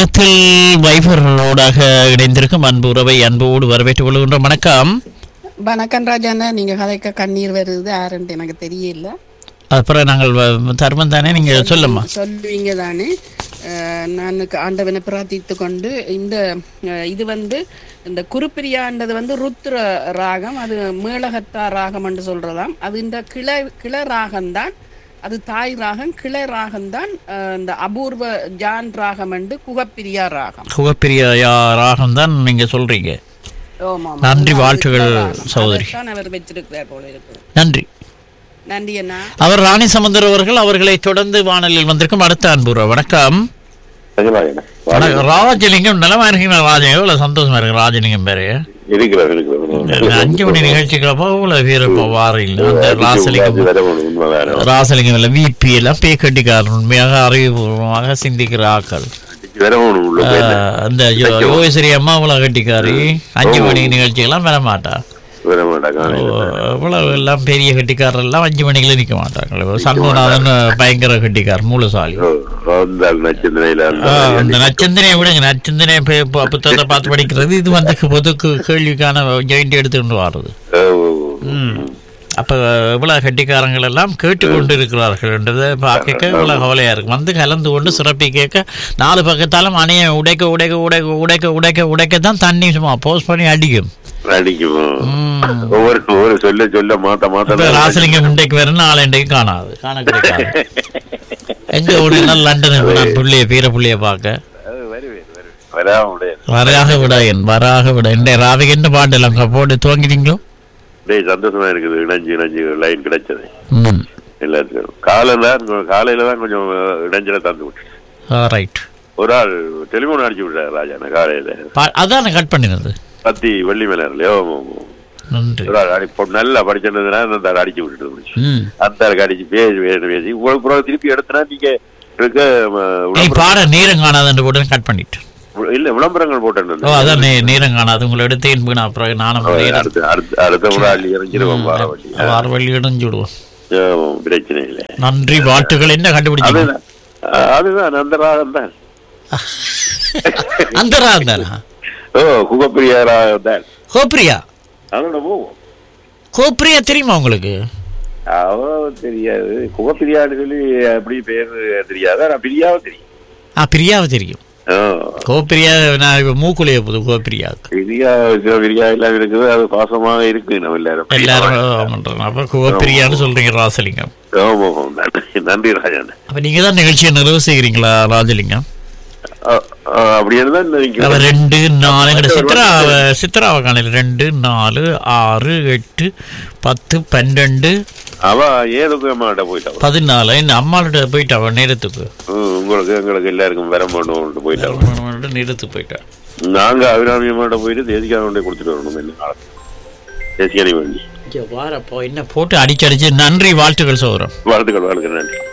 நேரத்தில் வைபரோடாக இணைந்திருக்கும் அன்பு உறவை அன்போடு வரவேற்றுக் கொள்கின்றோம் வணக்கம் வணக்கம் ராஜாண்ணா நீங்க கதைக்க கண்ணீர் வருது யாருன்ட்டு எனக்கு தெரியல அப்புறம் நாங்கள் வ- தருமம் தானே நீங்க சொல்லுமா சொல்லுவீங்க தானே அஹ், நான் ஆண்டவனை பிரார்த்தித்து கொண்டு இந்த அஹ், இது வந்து இந்த குருப்பிரியான்றது வந்து ருத்ர ராகம் அது மேளகத்தா ராகம் என்று சொல்றதாம் அது இந்த கிளை கிளை ராகம்தான் அது தாய் ராகம் கிளை ராகம்தான் அஹ், இந்த அபூர்வ ஜான் ராகம் என்று குகப்பிரியா ராகம் குகப்பிரிய ராகம் தான் நீங்க சொல்றீங்க ஆமாம் நன்றி, வாழ்த்துகள், சகோதரி. அதைத்தான் அவர் வச்சிருக்கிறார் போல இருக்கு நன்றி நன்றி அண்ணா அவர் ராணி சமுந்தர் அவர்கள் அவர்களை தொடர்ந்து வானலில் வந்திருக்கும் அடுத்த அன்பு உறவு. வணக்கம் நிஜமாகண்ணே. வணக்கம். ராஜலிங்கம் நலமா இருக்கீங்களா ராஜன் எவ்வளவு சந்தோஷமா இருக்கு ராஜலிங்கம் பேரு இருக்கிறார், இருக்கிறார். இந்த அஞ்சு மணி நிகழ்ச்சிக்கிறப்போ இவ்வளவு பேர் இப்போ வாரில்லை அந்த அடிச்சு ராசலிங்கம் உள்ளாச்சு வேற ஒண்ணு உண்மை வேற. ராசலிங்கம் இல்லை விபி எல்லாம் பேக்கட்டிக்காரன் உண்மையாக அறிவுபூர்வமாக சிந்திக்கிற ஆக்கள் அடிச்சு வேற ஒண்ணு உள்ள போய் என்ன? ஆஹ் அந்த யோ- யோகேஸ்வரி அம்மா இவ்வளவு கட்டிக்காரி அஞ்சு மணி நிகழ்ச்சியெல்லாம் வர மாட்டா வேற மாட்டாங்க. இவ்வளவு எல்லாம் பெரிய கட்டிக்காரர் எல்லாம் அஞ்சு மணிக்குள்ள நிக்க மாட்டாங்க சண்முகநாதன் பயங்கர கட்டிக்கார் மூலசாலி ஓ, அந்த நட்சத்திரையில அந்த ஆஹ் மாதிரி அந்த நச்சந்திரையை விடுங்க நச்சந்திரை புத்தகத்தை பார்த்து படிக்கிறது இது வந்து பொதுக்கு கேள்விக்கான ஜெயிண்ட் எடுத்துட்டு வர்றது ஓ, ஓ, ஓ. ம். அப்ப இவ்வளவு கட்டிக்காரங்கள் எல்லாம் கேட்டுக்கொண்டு இருக்கிறார்கள் என்றதை பார்க்க இவ்வளவு கவலையா இருக்கு வந்து கலந்து கொண்டு சிறப்பி கேட்க நாலு பக்கத்தாலும் அணைய உடைக்க உடைக்க உடைக்க உடைக்க உடைக்க உடைக்க தான் தண்ணி சும்மா போஸ்ட் பண்ணி அடிக்கும் அடிக்கும் ம். ஒவ்வொரு ஒவ்வொரு சொல்ல சொல்ல மாத்த மாத்த இப்ப ராசலிங்கம் இன்றைக்கு வேற நாலு இன்றைக்கு காணாது காண கிடைக்காது எங்க ஒரு நாள் லண்டன் நான் புள்ளைய பீர புள்ளைய பார்க்க அது வருவேன், வருவேன். வராம முடியாது. வராக விட என் வராக விட இந்த ராவிக்கு என்ன பாட்டு எல்லாம் போட்டு துவங்கிட்டீங்களோ டேய், சந்தோஷமா இருக்குது இணைஞ்சு இணைஞ்சு லைன் கிடைச்சது ம் எல்லாத்துக்கும் காலையில தான் காலையில தான் கொஞ்சம் இடைஞ்சல தந்து விட்டு ரைட் ஒரு ஆள் டெலிபோன் அடிச்சு விட்டார் ராஜா காலையில அதான் கட் பண்ணினது பத்தி வெள்ளி மலர்லயோ நன்றி ஒரு ஆள் அடி- பொ- நல்லா படிச்சிருந்ததுன்னா அந்த ஆள் அடிச்சு விட்டுட்டு முடிச்சு ம் அந்த ஆளுக்கு அடிச்சு பேசி பேசி பேசி உங்களுக்கு பிறகு திருப்பி எடுத்தனா நீங்க இருக்க ம, நீ விளம்பரம் பாட நேரம் காணாதுன்னு போட்டு கட் பண்ணிட்டு இல்ல விளம்பரங்கள் ஓ போட்டேன் அதான் நே- நேரம் காணாது உங்களை எடுத்து என்பது நான் அப்புறம் நானும் நேரம் அடுத்த அடுத்த அடுத்த முறை அள்ளி இறங்கிடுவோம் வார வழி வார வழி இடைஞ்சு விடுவோம் ஆமாம், பிரச்சனை இல்லை நன்றி வாழ்த்துக்கள் என்ன கண்டுபிடிச்சீங்க அதுதான் அஹ், அதுதான் அந்த ராகம் தான் அந்த ராகம் தானா ஓ குகப்பிரியா ராகம் தான் கோப்ரியா அதோட போவோம் கோப்ரியா தெரியுமா உங்களுக்கு அவ்வளோ தெரியாது குகப்பிரியான்னு சொல்லி அப்படி பேர் தெரியாது ஆனா பிரியாவை தெரியும் ஆ பிரியாவை தெரியும் ஓ கோப்ரியா நான் இப்ப மூக்குலைய போகுது கோப்ரியா பிரியா சில பிரியா எல்லாம் இருக்குது அது பாசமாக இருக்கு நம்ம எல்லாரும் எல்லாரும் ஆமான்றாங்க. அப்ப கோப்ரியான்னு சொல்றீங்க ராசலிங்கம் ஆமா, ஆமா. நன்றி நன்றி ராஜாண்ணே அப்ப நீங்க தான் நிகழ்ச்சியை நிறைவு செய்கிறீங்களா ராஜலிங்கம் அஹ், அஹ், அப்படி இருந்தா இன்னைக்கு அவ ரெண்டு நாலு எங்கட சித்ரா அவ- சித்ராவை காணையில் ரெண்டு நாலு ஆறு எட்டு பத்து பன்னெண்டு அவ ஏதுக்கு அம்மாட்ட போயிட்டா பதினாலு இந்த அம்மாள்கிட்ட போயிட்டா அவ நேரத்துக்கு ம், உங்களுக்கு எங்களுக்கு எல்லாருக்கும் வர மாட்டோம் போயிட்டா நேரத்துக்கு போயிட்டா நாங்க அபிராமி அம்மாட்ட போயிட்டு தேசிக்கான கொண்டே கொடுத்துட்டு வரணும் என்ன நாளைக்கு தேசிக்கானி வேண்டி வாரப்போ என்ன போட்டு அடிச்சு அடிச்சு நன்றி வாழ்த்துக்கள் சோதரம் வாழ்த்துக்கள் வாழ்க்கை நன்றி